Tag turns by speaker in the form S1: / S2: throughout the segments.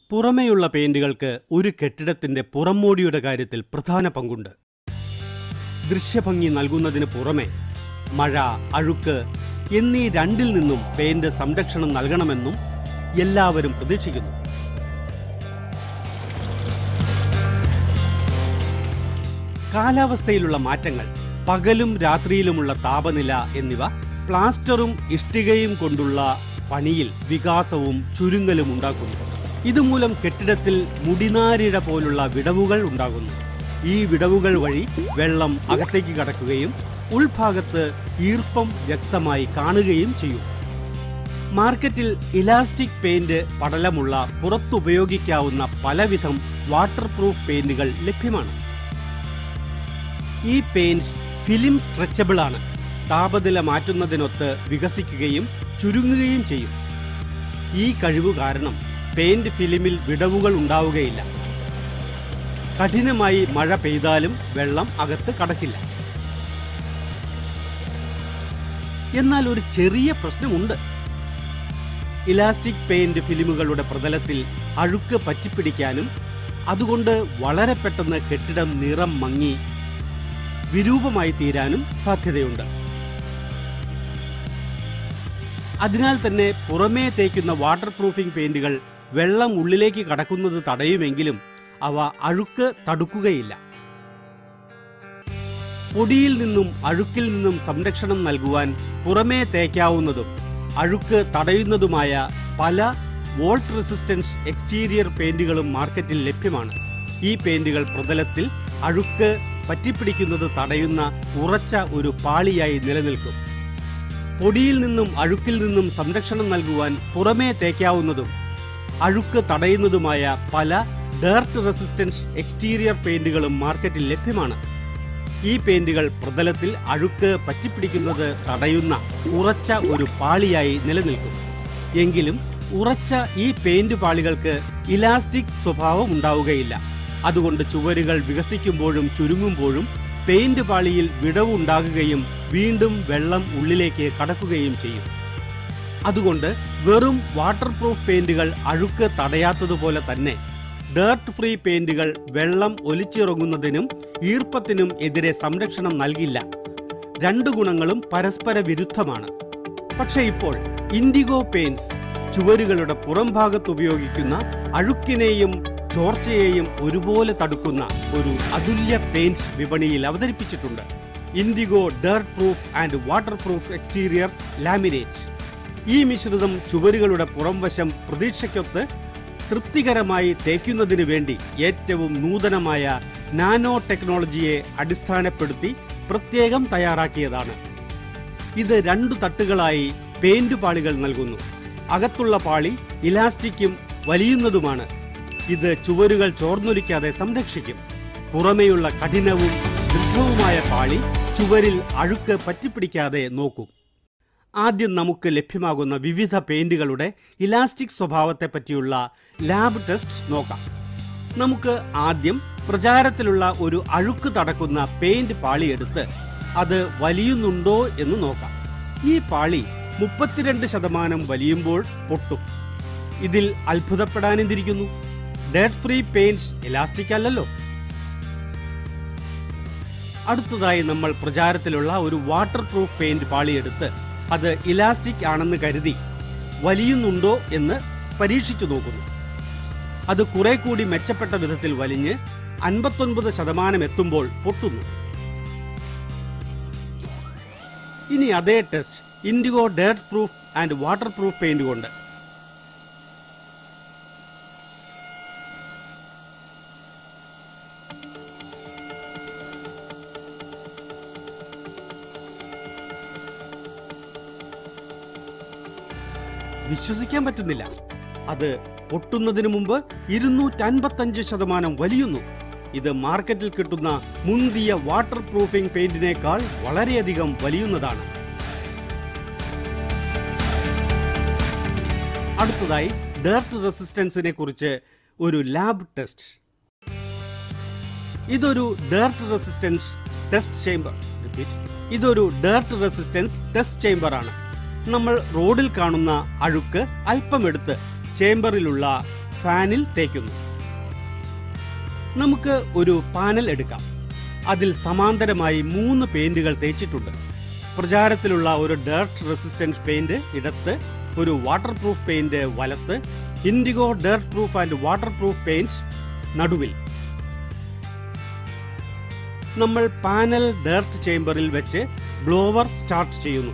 S1: പുറമേയുള്ള പെയിന്റുകൾക്ക് ഒരു കെട്ടിടത്തിന്റെ പുറംമോടിയുടെ കാര്യത്തിൽ പ്രധാന പങ്കുണ്ട് ദൃശ്യഭംഗി നൽകുന്നതിന് പുറമെ മഴ അഴുക്ക് എന്നീ രണ്ടിൽ നിന്നും പെയിന്റ് സംരക്ഷണം നൽകണമെന്നും എല്ലാവരും പ്രതീക്ഷിക്കുന്നു കാലാവസ്ഥയിലുള്ള മാറ്റങ്ങൾ പകലും രാത്രിയിലുമുള്ള താപനില എന്നിവ പ്ലാസ്റ്ററും ഇഷ്ടികയും കൊണ്ടുള്ള പണിയിൽ വികാസവും ചുരുങ്ങലും ഉണ്ടാക്കുന്നു ഇതുമൂലം കെട്ടിടത്തിൽ മുടിനാരിഴ പോലുള്ള വിടവുകൾ ഉണ്ടാകുന്നു ഈ വിടവുകൾ വഴി വെള്ളം അകത്തേക്ക് കടക്കുകയും ഉൾഭാഗത്ത് ഈർപ്പം വ്യക്തമായി കാണുകയും ചെയ്യും മാർക്കറ്റിൽ ഇലാസ്റ്റിക് പെയിന്റ് പടലമുള്ള പുറത്തുപയോഗിക്കാവുന്ന പലവിധം വാട്ടർ പ്രൂഫ് പെയിന്റുകൾ ലഭ്യമാണ് ഈ പെയിന്റ് ഫിലിം സ്ട്രെച്ചബിൾ ആണ് താപനില മാറ്റുന്നതിനൊത്ത് വികസിക്കുകയും ചുരുങ്ങുകയും ചെയ്യും ഈ കഴിവ് കാരണം പെയിന്റ് ഫിലിമിൽ വിടവുകൾ ഉണ്ടാവുകയില്ല കഠിനമായി മഴ പെയ്താലും വെള്ളം അകത്ത് കടക്കില്ല എന്നാൽ ഒരു ചെറിയ പ്രശ്നമുണ്ട് ഇലാസ്റ്റിക് പെയിന്റ് ഫിലിമുകളുടെ പ്രതലത്തിൽ അഴുക്ക് പറ്റിപ്പിടിക്കാനും അതുകൊണ്ട് വളരെ പെട്ടെന്ന് കെട്ടിടം നിറം മങ്ങി വിരൂപമായി തീരാനും സാധ്യതയുണ്ട് അതിനാൽ തന്നെ പുറമേ തേക്കുന്ന വാട്ടർ പ്രൂഫിംഗ് പെയിന്റുകൾ വെള്ളം ഉള്ളിലേക്ക് കടക്കുന്നത് തടയുമെങ്കിലും അവ അഴുക്ക് തടുക്കുകയില്ല പൊടിയിൽ നിന്നും അഴുക്കിൽ നിന്നും സംരക്ഷണം നൽകുവാൻ പുറമേ തേക്കാവുന്നതും അഴുക്ക് തടയുന്നതുമായ പല വോൾട്ട് റെസിസ്റ്റൻസ് എക്സ്റ്റീരിയർ പെയിന്റുകളും മാർക്കറ്റിൽ ലഭ്യമാണ് ഈ പെയിന്റുകൾ പ്രതലത്തിൽ അഴുക്ക് പറ്റിപ്പിടിക്കുന്നത് തടയുന്ന ഉറച്ച ഒരു പാളിയായി നിലനിൽക്കും പൊടിയിൽ നിന്നും അഴുക്കിൽ നിന്നും സംരക്ഷണം നൽകുവാൻ പുറമേ തേക്കാവുന്നതും അഴുക്ക് തടയുന്നതുമായ പല ഡേർട്ട് റെസിസ്റ്റൻസ് എക്സ്റ്റീരിയർ പെയിന്റുകളും മാർക്കറ്റിൽ ലഭ്യമാണ് ഈ പെയിന്റുകൾ പ്രതലത്തിൽ അഴുക്ക് പറ്റിപ്പിടിക്കുന്നത് തടയുന്ന ഉറച്ച ഒരു പാളിയായി നിലനിൽക്കും എങ്കിലും ഉറച്ച ഈ പെയിന്റ് പാളികൾക്ക് ഇലാസ്റ്റിക് സ്വഭാവം ഉണ്ടാവുകയില്ല അതുകൊണ്ട് ചുവരുകൾ വികസിക്കുമ്പോഴും ചുരുങ്ങുമ്പോഴും പെയിന്റ് പാളിയിൽ വിടവ് ഉണ്ടാകുകയും വീണ്ടും വെള്ളം ഉള്ളിലേക്ക് കടക്കുകയും ചെയ്യും അതുകൊണ്ട് വെറും വാട്ടർ പ്രൂഫ് പെയിന്റുകൾ അഴുക്ക് തടയാത്തതുപോലെ തന്നെ ഡേർട്ട് ഫ്രീ പെയിന്റുകൾ വെള്ളം ഒലിച്ചിറങ്ങുന്നതിനും ഈർപ്പത്തിനും എതിരെ സംരക്ഷണം നൽകില്ല രണ്ടു ഗുണങ്ങളും പരസ്പര വിരുദ്ധമാണ് പക്ഷേ ഇപ്പോൾ ഇൻഡിഗോ പെയിന്റ്സ് ചുവരുകളുടെ പുറം ഭാഗത്ത് ഉപയോഗിക്കുന്ന അഴുക്കിനെയും ചോർച്ചയെയും ഒരുപോലെ തടുക്കുന്ന ഒരു അതുല്യ പെയിന്റ് വിപണിയിൽ അവതരിപ്പിച്ചിട്ടുണ്ട് Indigo dirt proof and waterproof exterior laminate ഈ മിശ്രിതം ചുവരുകളുടെ പുറംവശം പ്രതീക്ഷയ്ക്കൊത്ത് തൃപ്തികരമായി തേക്കുന്നതിനു വേണ്ടി ഏറ്റവും നൂതനമായ നാനോ ടെക്നോളജിയെ അടിസ്ഥാനപ്പെടുത്തി പ്രത്യേകം തയ്യാറാക്കിയതാണ് ഇത് രണ്ടു തട്ടുകളായി പെയിന്റ് പാളികൾ നൽകുന്നു അകത്തുള്ള പാളി ഇലാസ്റ്റിക്കും വലിയുന്നതുമാണ് ഇത് ചുവരുകൾ ചോർന്നൊലിക്കാതെ സംരക്ഷിക്കും പുറമേയുള്ള കഠിനവും ദൃഢവുമായ പാളി ചുവരിൽ അഴുക്ക് പറ്റിപ്പിടിക്കാതെ നോക്കും ആദ്യം നമുക്ക് ലഭ്യമാകുന്ന വിവിധ പെയിന്റുകളുടെ ഇലാസ്റ്റിക് സ്വഭാവത്തെ പറ്റിയുള്ള ലാബ് ടെസ്റ്റ് നോക്കാം നമുക്ക് ആദ്യം പ്രചാരത്തിലുള്ള ഒരു അഴുക്ക് തടക്കുന്ന പെയിന്റ് പാളി എടുത്ത് അത് വലിയുന്നുണ്ടോ എന്ന് നോക്കാം ഈ പാളി മുപ്പത്തിരണ്ട് ശതമാനം വലിയുമ്പോൾ പൊട്ടും ഇതിൽ അത്ഭുതപ്പെടാനെന്തിരിക്കുന്നു ഡെഡ് ഫ്രീ പെയിന്റ് ഇലാസ്റ്റിക് അല്ലല്ലോ അടുത്തതായി നമ്മൾ പ്രചാരത്തിലുള്ള ഒരു വാട്ടർ പ്രൂഫ് പെയിന്റ് പാളിയെടുത്ത് അത് ഇലാസ്റ്റിക് ആണെന്ന് കരുതി വലിയുന്നുണ്ടോ എന്ന് പരീക്ഷിച്ചു നോക്കുന്നു അത് കുറെ കൂടി മെച്ചപ്പെട്ട വിധത്തിൽ വലിഞ്ഞ് അൻപത്തൊൻപത് ശതമാനം എത്തുമ്പോൾ പൊട്ടുന്നു ഇനി അതേ test Indigo dirt proof and waterproof paint കൊണ്ട് വിശ്വസിക്കാൻ പറ്റുന്നില്ല അത് പൊട്ടുന്നതിന് മുമ്പ് ഇരുന്നൂറ്റൻപത്തഞ്ച് ശതമാനം വലിയുന്നു ഇത് മാർക്കറ്റിൽ കിട്ടുന്ന മുന്തിയ വാട്ടർ പ്രൂഫിംഗ് പെയിന്റിനേക്കാൾ വളരെയധികം വലിയുന്നതാണ് അടുത്തതായി ഡേർട്ട് റെസിസ്റ്റൻസിനെ കുറിച്ച് ഒരു ലാബ് ടെസ്റ്റ് ഇതൊരു dirt resistance test chamber repeat ഇതൊരു ഡേർട്ട് റെസിസ്റ്റൻസ് ടെസ്റ്റ് ചേംബർ ആണ് നമ്മൾ റോഡിൽ കാണുന്ന അഴുക്ക് അല്പമെടുത്ത് ചേംബറിലുള്ള ഫാനിൽ തേക്കുന്നു നമുക്ക് ഒരു പാനൽ എടുക്കാം അതിൽ സമാന്തരമായി മൂന്ന് പെയിന്റുകൾ തേച്ചിട്ടുണ്ട് പ്രചാരത്തിലുള്ള ഒരു ഡേർട്ട് റെസിസ്റ്റൻസ് പെയിന്റ് ഇടത്ത് ഒരു വാട്ടർ പ്രൂഫ് പെയിന്റ് വലത്ത് Indigo dirt proof and waterproof paints നടുവിൽ നമ്മൾ പാനൽ ഡേർട്ട് ചേംബറിൽ വെച്ച് ബ്ലോവർ സ്റ്റാർട്ട് ചെയ്യുന്നു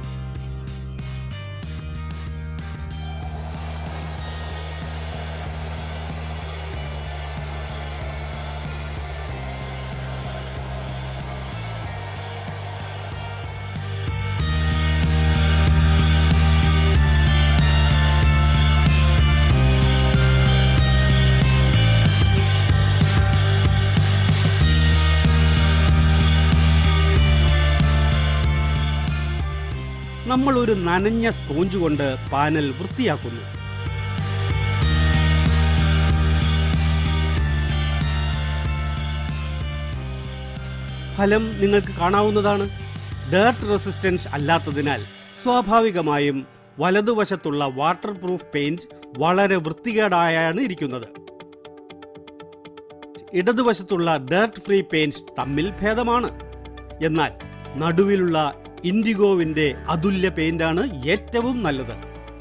S1: നമ്മൾ ഒരു നനഞ്ഞ സ്പോഞ്ച് കൊണ്ട് പാനൽ വൃത്തിയാക്കുന്നു ഫലം നിങ്ങൾക്ക് കാണാവുന്നതാണ് ഡേർട്ട് റെസിസ്റ്റൻസ് അല്ലാത്തതിനാൽ സ്വാഭാവികമായും വലതുവശത്തുള്ള വാട്ടർ പ്രൂഫ് പെയിന്റ് വളരെ വൃത്തികേടായാണ് ഇരിക്കുന്നത് ഇടതുവശത്തുള്ള ഡേർട്ട് ഫ്രീ പെയിന്റ് തമ്മിൽ ഭേദമാണ് എന്നാൽ നടുവിലുള്ള ഇൻഡിഗോവിന്റെ അതുല്യ പെയിന്റാണ് ഏറ്റവും നല്ലത്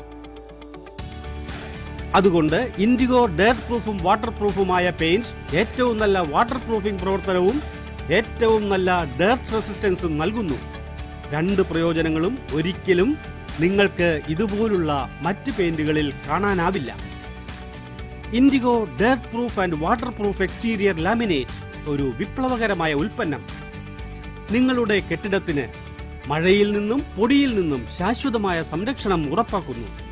S1: അതുകൊണ്ട് ഇൻഡിഗോ ഡേർട്ട് പ്രൂഫും വാട്ടർ പ്രൂഫുമായ പെയിന്റ് ഏറ്റവും നല്ല വാട്ടർ പ്രൂഫിംഗ് പ്രവർത്തനവും ഏറ്റവും നല്ല ഡേർട്ട് റെസിസ്റ്റൻസും നൽകുന്നു രണ്ട് പ്രയോജനങ്ങളും ഒരിക്കലും നിങ്ങൾക്ക് ഇതുപോലുള്ള മറ്റ് പെയിന്റുകളിൽ കാണാനാവില്ല Indigo dirt proof and waterproof exterior laminate ഒരു വിപ്ലവകരമായ ഉൽപ്പന്നം നിങ്ങളുടെ കെട്ടിടത്തിന് മഴയിൽ നിന്നും പൊടിയിൽ നിന്നും ശാശ്വതമായ സംരക്ഷണം ഉറപ്പാക്കുന്നു